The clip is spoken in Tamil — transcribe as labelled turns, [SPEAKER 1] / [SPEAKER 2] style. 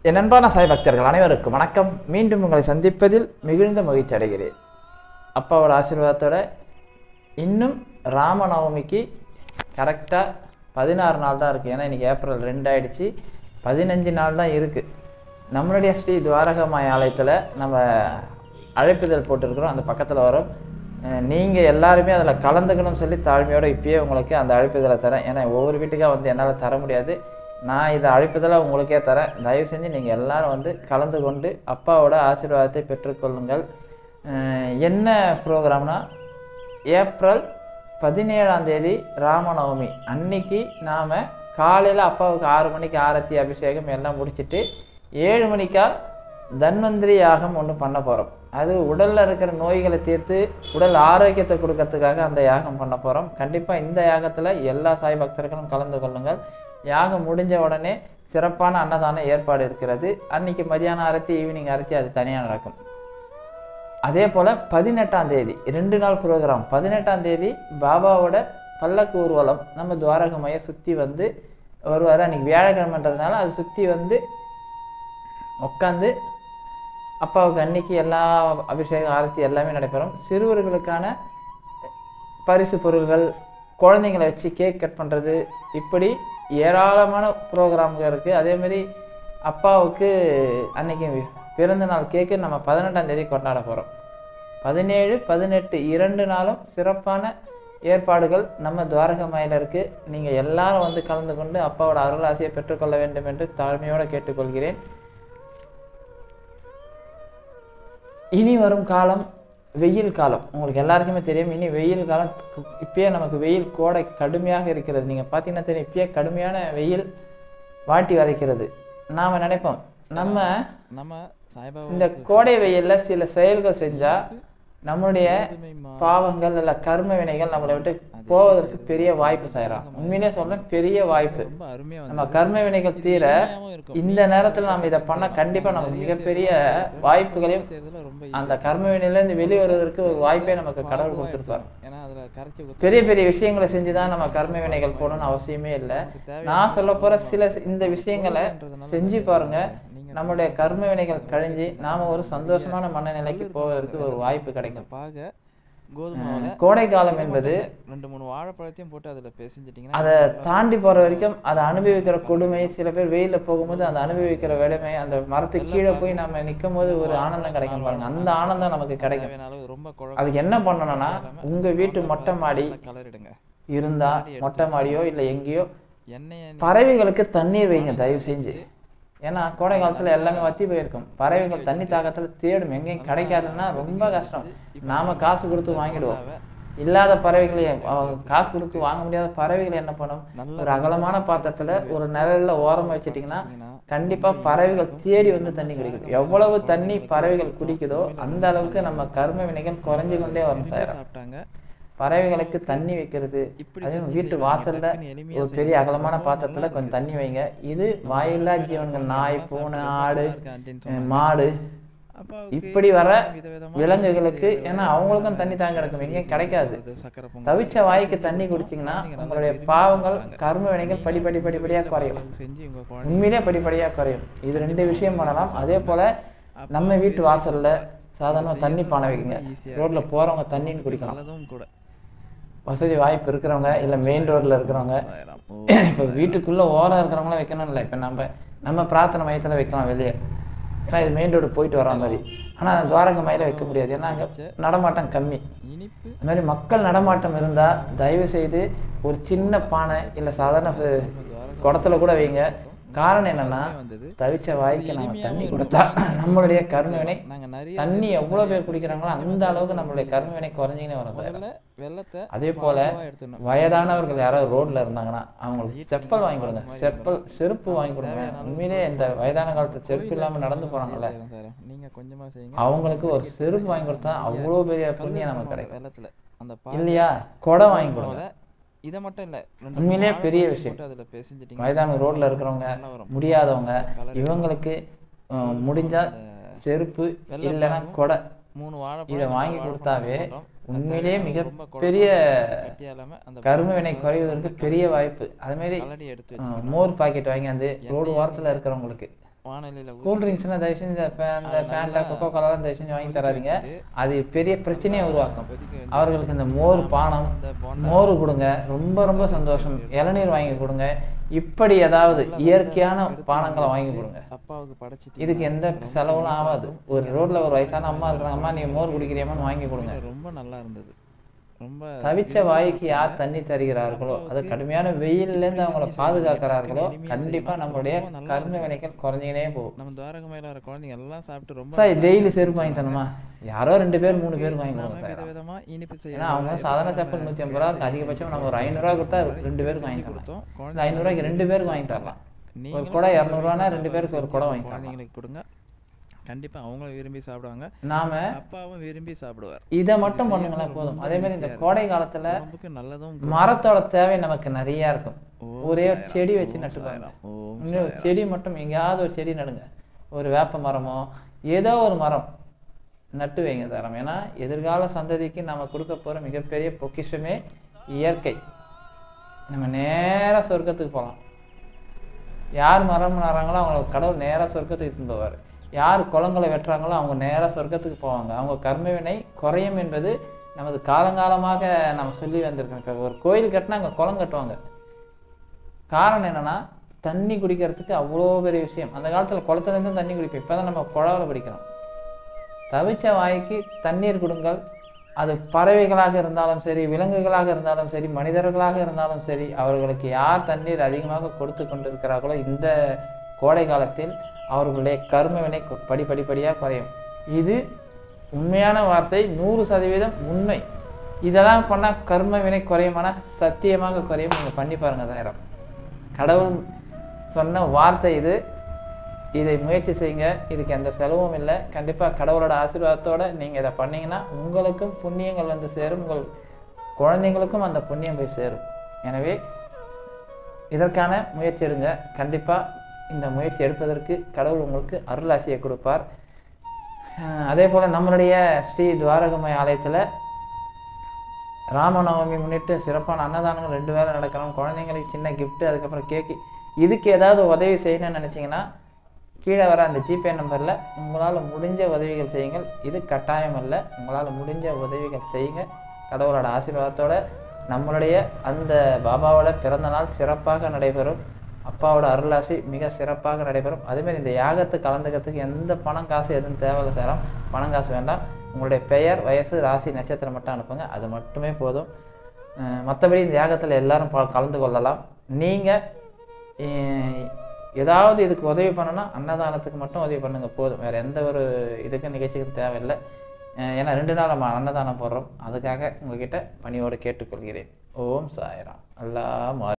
[SPEAKER 1] என் அன்பான சாய் பக்தர்கள் அனைவருக்கும் வணக்கம் மீண்டும் உங்களை சந்திப்பதில் மிகுந்த மகிழ்ச்சி அடைகிறேன் அப்பாவோட ஆசீர்வாதத்தோட இன்னும் ராமநவமிக்கு கரெக்டாக பதினாறு நாள் தான் இருக்குது ஏன்னா இன்றைக்கி ஏப்ரல் ரெண்டு ஆயிடுச்சு பதினஞ்சு நாள் தான் இருக்குது நம்மளுடைய ஸ்ரீ துவாரகமாய் ஆலயத்தில் நம்ம அழைப்புதல் போட்டிருக்கிறோம் அந்த பக்கத்தில் வரும் நீங்கள் எல்லாருமே அதில் கலந்துக்கணும்னு சொல்லி தாழ்மையோடு இப்பயே உங்களுக்கு அந்த அழைப்புதலை தரேன் ஏன்னா ஒவ்வொரு வீட்டுக்காக வந்து என்னால் தர முடியாது நான் இதை அழைப்புதலை உங்களுக்கே தரேன் தயவு செஞ்சு நீங்கள் எல்லாரும் வந்து கலந்து கொண்டு அப்பாவோட ஆசீர்வாதத்தை பெற்றுக்கொள்ளுங்கள் அஹ் என்ன ப்ரோக்ராம்னா ஏப்ரல் பதினேழாம் தேதி ராமநவமி அன்னைக்கு நாம் காலையில் அப்பாவுக்கு ஆறு மணிக்கு ஆரத்தி அபிஷேகம் எல்லாம் முடிச்சிட்டு ஏழு மணிக்கா தன்வந்திரி யாகம் ஒன்று பண்ண போகிறோம் அது உடலில் இருக்கிற நோய்களை தீர்த்து உடல் ஆரோக்கியத்தை கொடுக்கறதுக்காக அந்த யாகம் பண்ண போகிறோம் கண்டிப்பாக இந்த யாகத்தில் எல்லா சாய் பக்தர்களும் கலந்து கொள்ளுங்கள் யாகம் முடிஞ்ச உடனே சிறப்பான அன்னதான ஏற்பாடு இருக்கிறது அன்னைக்கு மதியானம் அரத்தி ஈவினிங் அரத்தி அது தனியாக நடக்கும் அதே போல் பதினெட்டாம் தேதி ரெண்டு நாள் ப்ரோக்ராம் பதினெட்டாம் தேதி பாபாவோட பல்லக்கு ஊர்வலம் நம்ம துவாரகமையை சுற்றி வந்து வருவார் அன்றைக்கி வியாழக்கிழமைன்றதுனால அது சுற்றி வந்து உட்காந்து அப்பாவுக்கு அன்னைக்கு எல்லா அபிஷேகம் ஆரத்தி எல்லாமே நடைபெறும் சிறுவர்களுக்கான பரிசு பொருள்கள் குழந்தைங்களை வச்சு கேக் கட் பண்ணுறது இப்படி ஏராளமான ப்ரோக்ராம்கள் இருக்குது அதேமாரி அப்பாவுக்கு அன்னைக்கு பிறந்த நாள் கேக்கு நம்ம பதினெட்டாம் தேதி கொண்டாட போகிறோம் பதினேழு பதினெட்டு இரண்டு நாளும் சிறப்பான ஏற்பாடுகள் நம்ம துவாரகமாயில் இருக்குது நீங்கள் எல்லாரும் வந்து கலந்து கொண்டு அப்பாவோட அருளாசியை பெற்றுக்கொள்ள வேண்டும் என்று தாழ்மையோடு கேட்டுக்கொள்கிறேன் இனி வரும் காலம் வெயில் காலம் உங்களுக்கு எல்லாருக்குமே தெரியும் இனி வெயில் காலம் இப்பயே நமக்கு வெயில் கோடை கடுமையாக இருக்கிறது நீங்கள் பார்த்தீங்கன்னா தெரியும் இப்பயே கடுமையான வெயில் வாட்டி வதைக்கிறது நாம் நினைப்போம் நம்ம
[SPEAKER 2] நம்ம சாய்பாபா
[SPEAKER 1] இந்த கோடை வெயில்ல சில செயல்கள் செஞ்சா நம்மளுடைய பாவங்கள் இல்ல கர்ம வினைகள் நம்மளை விட்டு போவதற்கு பெரிய வாய்ப்பு செய்யறான் உண்மையிலே சொல்றேன் பெரிய வாய்ப்பு
[SPEAKER 2] ரொம்ப அருமையா
[SPEAKER 1] நம்ம கர்ம வினைகள் தீர இந்த நேரத்துல நம்ம இதை பண்ண கண்டிப்பா நமக்கு மிகப்பெரிய வாய்ப்புகளையும்
[SPEAKER 2] செய்யறதுல ரொம்ப
[SPEAKER 1] அந்த கர்ம வினையில இருந்து வெளியே வருவதற்கு ஒரு வாய்ப்பே நமக்கு கடவுள் கொடுத்திருப்பார்
[SPEAKER 2] ஏன்னா அதுல கரைச்சி ஊத்த
[SPEAKER 1] பெரிய பெரிய விஷயங்களை செஞ்சுதான் நம்ம கர்ம வினைகள் போடணும்னு அவசியமே இல்லை நான் சொல்ல போற சில இந்த விஷயங்களை செஞ்சு பாருங்க நம்மளுடைய கர்ம வினைகள் கழிஞ்சு நாம ஒரு சந்தோஷமான மனநிலைக்கு போவதற்கு ஒரு வாய்ப்பு கிடைக்கும்
[SPEAKER 2] பாக கோதுமை
[SPEAKER 1] கோடை காலம் என்பது
[SPEAKER 2] ரெண்டு மூணு வாழைப்பழத்தையும் போட்டு அதுல பேசிஞ்சிட்டீங்கன்னா
[SPEAKER 1] அதை தாண்டி போற வரைக்கும் அதை அனுபவிக்கிற கொடுமை சில பேர் வெயில்ல போகும்போது அந்த அனுபவிக்கிற வேலைமை அந்த மரத்துக்கு கீழே போய் நம்ம நிற்கும் போது ஒரு ஆனந்தம் கிடைக்கும் பாருங்க அந்த ஆனந்தம் நமக்கு கிடைக்கும்
[SPEAKER 2] தேவையான அளவு ரொம்ப குழ
[SPEAKER 1] அதுக்கு என்ன பண்ணணும்னா உங்க வீட்டு மொட்டை மாடி
[SPEAKER 2] கலரிடுங்க
[SPEAKER 1] இருந்தா மொட்டை மாடியோ இல்லை எங்கேயோ
[SPEAKER 2] எண்ணெயை
[SPEAKER 1] பறவைகளுக்கு தண்ணீர் வைங்க தயவு செஞ்சு ஏன்னா கோடை காலத்துல எல்லாமே வத்தி போயிருக்கும் பறவைகள் தண்ணி தாக்கத்துல தேடும் எங்கேயும் கிடைக்காதுன்னா ரொம்ப கஷ்டம் நாம காசு கொடுத்து வாங்கிடுவோம் இல்லாத பறவைகளை அவங்க காசு கொடுத்து வாங்க முடியாத பறவைகளை என்ன பண்ணும் ஒரு அகலமான பாத்திரத்துல ஒரு நிழல்ல ஓரமா வச்சிட்டிங்கன்னா கண்டிப்பா பறவைகள் தேடி வந்து தண்ணி குடிக்கும் எவ்வளவு தண்ணி பறவைகள் குடிக்குதோ அந்த அளவுக்கு நம்ம கர்ம வினைகள் குறைஞ்சு கொண்டே வரும் சார்
[SPEAKER 2] சாப்பிட்டாங்க
[SPEAKER 1] பறவைகளுக்கு தண்ணி வைக்கிறது
[SPEAKER 2] இப்படி
[SPEAKER 1] அதே
[SPEAKER 2] செஞ்சு
[SPEAKER 1] வீட்டு வாசல்ல
[SPEAKER 2] டக்குன்னு எளிமையா
[SPEAKER 1] ஒரு பெரிய அகலமான பாத்திரத்துல கொஞ்சம் தண்ணி வைங்க இது வாயில்லா ஜீவன்கள் நாய் பூனை ஆடு அஹ் மாடு
[SPEAKER 2] அப்பாவுக்கு
[SPEAKER 1] இப்படி வர
[SPEAKER 2] விதவிதமா
[SPEAKER 1] விலங்குகளுக்கு ஏன்னா அவங்களுக்கும் தண்ணி தாங்க கிடக்கும் எங்கேயும் கிடைக்காது
[SPEAKER 2] சக்கரை பொங்கல்
[SPEAKER 1] தவிச்ச வாய்க்கு தண்ணி குடிச்சிங்கன்னா உங்களுடைய பாவங்கள் கர்ம வினைகள் படி படி படிப்படியா குறையும்
[SPEAKER 2] செஞ்சு உங்க குழந்தை
[SPEAKER 1] உண்மையிலே படிப்படியா குறையும் இது ரெண்டு விஷயம் பண்ணலாம் அதே போல நம்ம வீட்டு வாசல்ல சாதாரண தண்ணி பானை வைக்குங்க ரோட்ல போறவங்க தண்ணின்னு குடிக்கலாம்
[SPEAKER 2] நல்லதும் கூட
[SPEAKER 1] வசதி வாய்ப்பு இருக்கிறவங்க இல்லை மெயின் ரோட்ல இருக்கிறவங்க
[SPEAKER 2] ஆயிரம். ஓ,
[SPEAKER 1] இப்போ வீட்டுக்குள்ள ஓரம் இருக்கிறவங்களாம் வைக்கணும் இல்லை இப்போ நம்ம நம்ம பிரார்த்தனை மையத்தில் வைக்கலாம் வெளியே ஏன்னா இது மெயின் ரோடு போயிட்டு வர மாதிரி ஆனால் துவாரக மையில வைக்க முடியாது ஏன்னா அங்கே நடமாட்டம் கம்மி
[SPEAKER 2] இனிப்பு
[SPEAKER 1] இந்த மாதிரி மக்கள் நடமாட்டம் இருந்தால் தயவு செய்து ஒரு சின்ன பானை இல்லை சாதாரண அஹ், குடத்துல கூட வைங்க காரணம் என்னன்னா
[SPEAKER 2] வந்தது
[SPEAKER 1] தவிச்ச வாய்க்கு நம்ம தண்ணி கொடுத்தா நம்மளுடைய கர்மவினை
[SPEAKER 2] நாங்க நிறைய
[SPEAKER 1] தண்ணி எவ்வளோ பேர் குடிக்கிறாங்களோ அந்த அளவுக்கு நம்மளுடைய கர்மவினை குறைஞ்சிக்கினே வரும்
[SPEAKER 2] முதல்ல வெள்ளத்தை
[SPEAKER 1] அதே போல
[SPEAKER 2] அளவா எடுத்துடணும்
[SPEAKER 1] வயதானவர்கள் யாராவது ரோட்ல இருந்தாங்கன்னா அவங்களுக்கு செப்பல் வாங்கி கொடுங்க செப்பல் செருப்பு வாங்கி கொடுங்க உண்மையிலே இந்த வயதான காலத்துல செருப்பு இல்லாம நடந்து போறாங்கல்ல
[SPEAKER 2] செய்றோம், செய்றோம். நீங்க கொஞ்சமா செய்யுங்க
[SPEAKER 1] அவங்களுக்கு ஒரு செருப்பு வாங்கி கொடுத்தா அவ்வளோ பெரிய புண்ணியம் நமக்கு கிடைக்கும்
[SPEAKER 2] வெள்ளத்துல அந்த
[SPEAKER 1] இல்லையா கொடை வாங்கி கொடுங்க
[SPEAKER 2] இதை மட்டும் இல்ல ரெண்டு
[SPEAKER 1] உண்மையிலேயே
[SPEAKER 2] மூணு
[SPEAKER 1] பெரிய
[SPEAKER 2] வாழைப்பழம்
[SPEAKER 1] விஷயம்.
[SPEAKER 2] போட்டு அதுல பேசிஞ்சிட்டீங்க
[SPEAKER 1] வயதான ரோட்ல இருக்கிறவங்க முடியாதவங்க இவங்களுக்கு அஹ், முடிஞ்சா செருப்பு இல்லைன்னா கொடை
[SPEAKER 2] மூணு வாழைப்பழம்
[SPEAKER 1] இதை
[SPEAKER 2] நாலு
[SPEAKER 1] வாங்கி
[SPEAKER 2] வாழைப்பழம்
[SPEAKER 1] கொடுத்தாவே
[SPEAKER 2] போட்டோம்.
[SPEAKER 1] உண்மையிலேயே
[SPEAKER 2] ரொம்ப
[SPEAKER 1] மிகப்பெரிய
[SPEAKER 2] கட்டியா இல்லாம அந்த
[SPEAKER 1] கரும வினை குறைவதற்கு பெரிய வாய்ப்பு அது மாதிரி
[SPEAKER 2] கலடி எடுத்து
[SPEAKER 1] அஹ், மோர் பாக்கெட் வாங்கி அந்த ரோடு ஓரத்துல இருக்கிறவங்களுக்கு
[SPEAKER 2] வானிலையில ஊத்தி
[SPEAKER 1] கூல் ட்ரிங்க்ஸ்னால் தயவு செஞ்சு இந்த பே- இந்த
[SPEAKER 2] அதை
[SPEAKER 1] பேண்டா
[SPEAKER 2] நல்லா
[SPEAKER 1] கொக்கோ கோலாலாம் தயவு செஞ்சு வாங்கி
[SPEAKER 2] கொதிக்க
[SPEAKER 1] தராதீங்க
[SPEAKER 2] வச்சுட்டு,
[SPEAKER 1] அது பெரிய பிரச்சனையை உருவாக்கும்
[SPEAKER 2] கொதிக்க வச்சு
[SPEAKER 1] அவர்களுக்கு இந்த மோர் பானம்
[SPEAKER 2] அந்த போண்டா
[SPEAKER 1] மோர் கொடுங்க ரொம்ப ரொம்ப சந்தோஷம் இளநீர் வாங்கி கொடுங்க இப்படி ஏதாவது இயற்கையான பானங்களை வாங்கி கொடுங்க
[SPEAKER 2] அப்பாவுக்கு படைச்சிட்டு
[SPEAKER 1] இதுக்கு எந்த செலவும் ஆகாது ஒரு ரோட்ல ஒரு வயசான அம்மா இருக்கிறாங்க அம்மா நீ மோர் குடிக்கிறியம்மான்னு வாங்கி கொடுங்க
[SPEAKER 2] ரொம்ப நல்லா இருந்தது ரொம்ப
[SPEAKER 1] தவிச்ச வாய்க்கு யார் தண்ணி தருகிறார்களோ அது கடுமையான வெயில்ல இருந்து அவங்கள பாதுகாக்கிறார்களோ கண்டிப்பா நம்மளுடைய கர்ம வினைகள் குறைஞ்சிக்கினே போகும்
[SPEAKER 2] நம்ம துவாரகமையில வர குழந்தைங்க எல்லாம் சாப்பிட்டு ரொம்ப
[SPEAKER 1] சார் டெய்லி செருப்பு வாங்கி தரணுமா யாரோ ரெண்டு பேர் மூணு பேர் வாங்கி கொடுங்க
[SPEAKER 2] நாம
[SPEAKER 1] சார்
[SPEAKER 2] விதவிதமா இனிப்பு
[SPEAKER 1] ஏன்னா
[SPEAKER 2] செய்யறோம்
[SPEAKER 1] அவங்க சாதாரண செப்பல் நூற்றி ஐம்பது ரூபா இருக்கு அதிகபட்சம் நம்ம ஒரு ஐநூறுரூவா கொடுத்தா ரெண்டு பேருக்கு வாங்கி தரலாம்
[SPEAKER 2] கொடுத்தோம்
[SPEAKER 1] இந்த ஐநூறுரூவாய்க்கு ரெண்டு பேருக்கு வாங்கி தரலாம் ஒரு குடம் இரநூறுவானா ரெண்டு பேருக்கு ஒரு குடம் வாங்கி தரலாம்
[SPEAKER 2] குழந்தைங்களுக்கு கொடுங்க கண்டிப்பா அவங்களும் விரும்பி சாப்பிடுவாங்க
[SPEAKER 1] நாம
[SPEAKER 2] அப்பாவும் விரும்பி சாப்பிடுவார்
[SPEAKER 1] இதை மட்டும் பண்ணுங்களேன் போதும் அதே மாதிரி இந்த கோடை காலத்துல
[SPEAKER 2] உடம்புக்கு நல்லதும்
[SPEAKER 1] மரத்தோட தேவை நமக்கு நிறைய இருக்கும்
[SPEAKER 2] ஓம்
[SPEAKER 1] ஒரே ஒரு செடி வச்சு நட்டு பாருங்க
[SPEAKER 2] ஓம்
[SPEAKER 1] இன்னும் ஒரு செடி மட்டும் எங்கேயாவது ஒரு செடி நடுங்க ஒரு வேப்ப மரமோ ஏதோ ஒரு மரம் நட்டு வைங்க தரம் ஏன்னா எதிர்கால சந்ததிக்கு நம்ம கொடுக்க போற மிகப்பெரிய பொக்கிஷமே இயற்கை நம்ம நேரா சொர்க்கத்துக்கு போகலாம் யார் மரம் நடுறாங்களோ அவங்கள கடவுள் நேரா சொர்க்கத்துக்கு இட்டுன்னு போவார் யார் குளங்களை வெட்டுறாங்களோ அவங்க நேரா சொர்க்கத்துக்கு போவாங்க அவங்க கர்மவினை குறையும் என்பது நமது காலங்காலமாக நம்ம சொல்லி வந்திருக்கோம் இப்போ ஒரு கோயில் கட்டினா அங்கே குளம் கட்டுவாங்க காரணம் என்னன்னா தண்ணி குடிக்கிறதுக்கு அவ்வளோ பெரிய விஷயம் அந்த காலத்தில் குளத்துலேருந்து தண்ணி குடிப்போம் இப்போ தான் நம்ம குழாவில் பிடிக்கிறோம் தவிச்ச வாய்க்கு தண்ணீர் கொடுங்கள் அது பறவைகளாக இருந்தாலும் சரி விலங்குகளாக இருந்தாலும் சரி மனிதர்களாக இருந்தாலும் சரி அவர்களுக்கு யார் தண்ணீர் அதிகமாக கொடுத்து கொண்டிருக்கிறார்களோ இந்த கோடை காலத்தில் அவர்களுடைய கர்ம வினை கொ- படி படி படியாக குறையும் இது உண்மையான வார்த்தை நூறு சதவீதம் உண்மை இதெல்லாம் பண்ணால் கர்ம வினை குறையுமானா சத்தியமாக குறையும் நீங்கள் பண்ணி பாருங்க தாயிரம் கடவுள் சொன்ன வார்த்தை இது இதை முயற்சி செய்யுங்க இதுக்கு எந்த செலவும் இல்லை கண்டிப்பாக கடவுளோட ஆசீர்வாதத்தோட நீங்கள் இதை பண்ணீங்கன்னா உங்களுக்கும் புண்ணியங்கள் வந்து சேரும் உங்கள் குழந்தைங்களுக்கும் அந்த புண்ணியம் போய் சேரும் எனவே இதற்கான முயற்சி எடுங்க கண்டிப்பாக இந்த முயற்சி எடுப்பதற்கு கடவுள் உங்களுக்கு அருளாசியை கொடுப்பார் அஹ் அதே போல் நம்மளுடைய ஸ்ரீ துவாரகமய ஆலயத்தில் ராமநவமி முன்னிட்டு சிறப்பான அன்னதானங்கள் ரெண்டு வேளை நடக்கிறோம் குழந்தைங்களுக்கு சின்ன gift அதுக்கப்புறம் கேக்கு இதுக்கு ஏதாவது உதவி செய்யணும்னு நினச்சிங்கன்னா கீழே வர அந்த ஜிபே நம்பரில் உங்களால் முடிஞ்ச உதவிகள் செய்யுங்கள் இது கட்டாயம் அல்ல உங்களால் முடிஞ்ச உதவிகள் செய்யுங்க கடவுளோட ஆசீர்வாதத்தோட நம்மளுடைய அந்த பாபாவோட பிறந்த நாள் சிறப்பாக நடைபெறும் அப்பாவோட அருளாசி மிக சிறப்பாக நடைபெறும் அதேமாதிரி இந்த யாகத்துக்கு கலந்துக்கிறதுக்கு எந்த பணம் காசு எதுவும் தேவையில்லை சேரம் பணம் காசு வேண்டாம் உங்களுடைய பெயர் வயசு ராசி நட்சத்திரம் மட்டும் அனுப்புங்க அது மட்டுமே போதும் மற்றபடி இந்த யாகத்தில் எல்லாரும் ப- கலந்து கொள்ளலாம் நீங்கள் ஏதாவது இதுக்கு உதவி பண்ணணும்னா அன்னதானத்துக்கு மட்டும் உதவி பண்ணுங்க போதும் வேறு எந்த ஒரு இதுக்கு நிகழ்ச்சிக்கும் தேவையில்லை அஹ் ஏன்னா ரெண்டு நாள் நம்ம அன்னதானம் போடுறோம் அதுக்காக உங்ககிட்ட பணியோடு கேட்டுக்கொள்கிறேன் ஓம் சாய்ராம் அல்லா